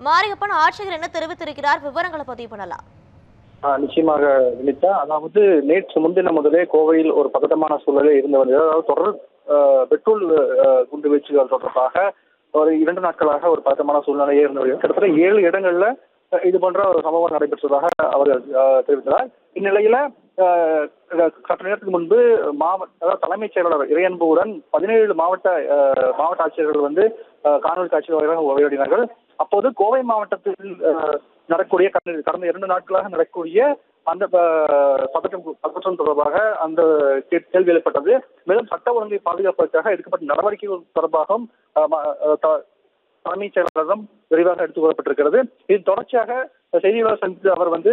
மாரியப்பன் ஆட்சியர் என்ன தெரிவித்திருக்கிறார் விவரங்களை பதிவு பண்ணலாம் ஆஹ் நிச்சயமாக வினிதா அதாவது நேற்று முன்தினம் முதலே கோவையில் ஒரு பதட்டமான சூழலே இருந்து வந்தது அதாவது தொடர் ஆஹ், பெட்ரோல் ஆஹ், குண்டு வீச்சுகள் தொடர்பாக ஒரு இரண்டு நாட்களாக ஒரு பதட்டமான சூழ்நிலையே இருந்து வருகிறது கிட்டத்தட்ட ஏழு இடங்கள்ல ஆஹ், இது போன்ற ஒரு சம்பவம் நடைபெற்றதாக அவர்கள் ஆஹ், தெரிவித்தனர் இந்நிலையில ஆஹ், சற்று நேரத்துக்கு முன்பு மாவட்ட அதாவது தலைமைச் செயலாளர் இறையன்புடன் பதினேழு மாவட்ட ஆஹ், மாவட்ட ஆட்சியர்கள் வந்து ஆஹ், காணொலி காட்சி வாயிலாக உரையாடினார்கள் அப்போது கோவை மாவட்டத்தில் ஆஹ், நடக்கக்கூடிய கடந்த கடந்த இரண்டு நாட்களாக நடக்கக்கூடிய அந்த ஆஹ், பதற்றம் பதற்றம் தொடர்பாக அந்த கே- கேள்வி எழுப்பப்பட்டது மேலும் சட்ட ஒழுங்கை பாதுகாப்பதற்காக எடுக்கப்பட்ட நடவடிக்கைகள் தொடர்பாகவும் ஆஹ், ம- ஆஹ், த- தலைமைச் செயலாளரிடம் விரிவாக எடுத்துக் கூறப்பட்டிருக்கிறது இது தொடர்ச்சியாக செய்தியாளர் சந்தித்து அவர் வந்து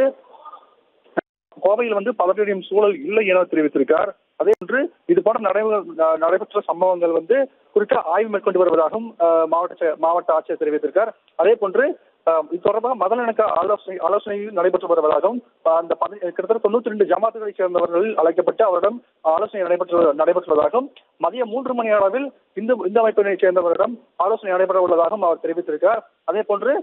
கோவையில் வந்து பதற்றடியும் சூழல் இல்லை என தெரிவித்திருக்கார் அதே போன்று இது போன்ற நடைபெற நடைபெற்ற சம்பவங்கள் வந்து குறித்த ஆய்வு மேற்கொண்டு வருவதாகவும் ஆஹ், மாவட்ட செ- மாவட்ட ஆட்சியர் தெரிவித்திருக்கார் அதே போன்று ஆஹ், இது தொடர்பாக முதலிணக்க ஆலோசனை ஆலோசனை நடைபெற்று வருவதாகவும் ஆஹ், அந்த பதி- கிட்டத்தட்ட தொண்ணூத்தி ரெண்டு ஜமாத்துகளை சேர்ந்தவர்கள் அழைக்கப்பட்டு அவரிடம் ஆலோசனை நடைபெற்று நடைபெற்றுள்ளதாகவும் மதியம் மூன்று மணி அளவில் இந்த இந்த அமைப்பினை சேர்ந்தவரிடம் ஆலோசனை நடைபெற உள்ளதாகவும் அவர் தெரிவித்திருக்கார் அதே போன்று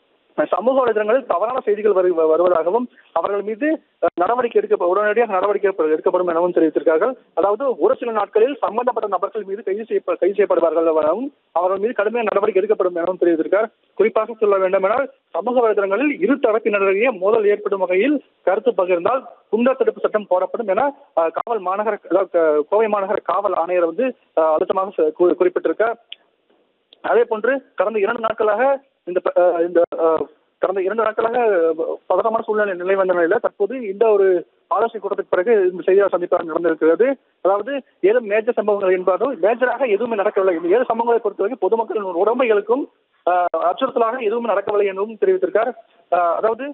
சமூக வலைதளங்களில் தவறான செய்திகள் வரு வருவதாகவும் அவர்கள் மீது அஹ், நடவடிக்கை எடுக்க உடனடியாக நடவடிக்கை எடுக்க- எடுக்கப்படும் எனவும் தெரிவித்திருக்கார்கள் அதாவது ஒரு சில நாட்களில் சம்பந்தப்பட்ட நபர்கள் மீது கைது செய்ய கைது செய்யப்படுவார்கள் எனவும் அவர்கள் மீது கடுமையான நடவடிக்கை எடுக்கப்படும் எனவும் தெரிவித்திருக்கார் குறிப்பாக சொல்ல வேண்டுமென்றால் சமூக வலைதளங்களில் இரு தரப்பினரிடையே மோதல் ஏற்படும் வகையில் கருத்து பகிர்ந்தால் குண்டர் தடுப்பு சட்டம் போடப்படும் என அஹ், காவல் மாநகர அதாவது, க- கோவை மாநகர காவல் ஆணையர் வந்து அஹ், அழுத்தமாக ச- குறி- குறிப்பிட்டிருக்கார் அதே போன்று கடந்த இரண்டு நாட்களாக இந்த ப- அஹ் இந்த அஹ், கடந்த இரண்டு நாட்களாக பதட்டமான சூழ்நிலை நிலை வந்த நிலையில தற்போது இந்த ஒரு ஆலோசனை கூட்டத்துக்கு பிறகு இந்த செய்தியாளர் சந்திப்பாக நடந்திருக்கிறது அதாவது ஏதும் மேஜர் சம்பவங்கள் என்பதும் மேஜராக எதுவுமே நடக்கவில்லை இந்த ஏழு சம்பவங்களை பொறுத்தவரை பொதுமக்களின் உடமைகளுக்கும் அஹ், அச்சுறுத்தலாக எதுவும் நடக்கவில்லை எனவும் தெரிவித்திருக்கார் அஹ், அதாவது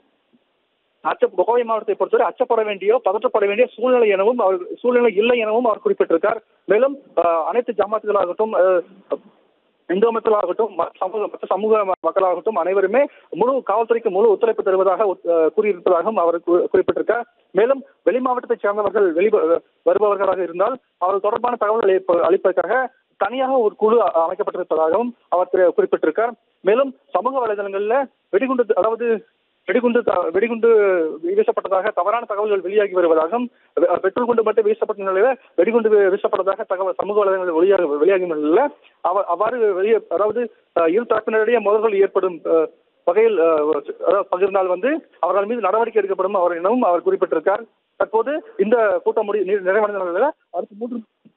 அச்ச கோவை மாவட்டத்தை பொறுத்தவரை அச்சப்பட வேண்டிய பதற்றப்பட வேண்டிய சூழ்நிலை எனவும் அவர் சூழ்நிலை இல்லை எனவும் அவர் குறிப்பிட்டிருக்கார் மேலும் அஹ், அனைத்து ஜமாத்துகளாகட்டும் அஹ், இந்து மக்களாகட்டும் ம- சமூக மற்ற சமூக ம- மக்களாகட்டும் அனைவருமே முழு காவல்துறைக்கு முழு ஒத்துழைப்பு தருவதாக ஒத்- அஹ், கூறியிருப்பதாகவும் அவர் கு- குறிப்பிட்டிருக்கார் மேலும் வெளி மாவட்டத்தைச் சேர்ந்தவர்கள் வெளி வருபவர்களாக இருந்தால் அவர்கள் தொடர்பான தகவல்களை அளிப்ப- அளிப்பதற்காக தனியாக ஒரு குழு அ- அமைக்கப்பட்டிருப்பதாகவும் அவர் திரு- குறிப்பிட்டிருக்கார் மேலும் சமூக வலைதளங்கள்ல வெடிகுண்டு அதாவது வெடிகுண்டு த- வெடிகுண்டு வீசப்பட்டதாக தவறான தகவல்கள் வெளியாகி வருவதாகவும் வெ- பெட்ரோல் குண்டு மட்டும் வீசப்பட்ட நிலையில வெடிகுண்டு வீ- வீசப்பட்டதாக தகவல் சமூக வலைதளங்களில் வெளியாக வெளியாகும் நிலையில அவ- அவ்வாறு வெளியே அதாவது அஹ், இரு தரப்பினரிடையே மோதல்கள் ஏற்படும் அஹ், வகையில் அஹ், அதாவது பகிர்ந்தால் வந்து அவர்கள் மீது நடவடிக்கை எடுக்கப்படும் அவர் எனவும் அவர் குறிப்பிட்டிருக்கார் தற்போது இந்த கூட்டம் முடி நி- நிறைவடைந்த நிலையில அடுத்து மூன்று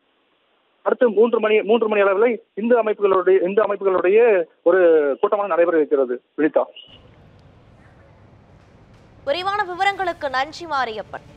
அடுத்து மூன்று மணி மூன்று மணி அளவில் இந்த அமைப்புகளுடைய இந்த அமைப்புகளுடைய ஒரு கூட்டமாக நடைபெற இருக்கிறது வினிதா விரிவான விவரங்களுக்கு நன்றி மாரியப்பன்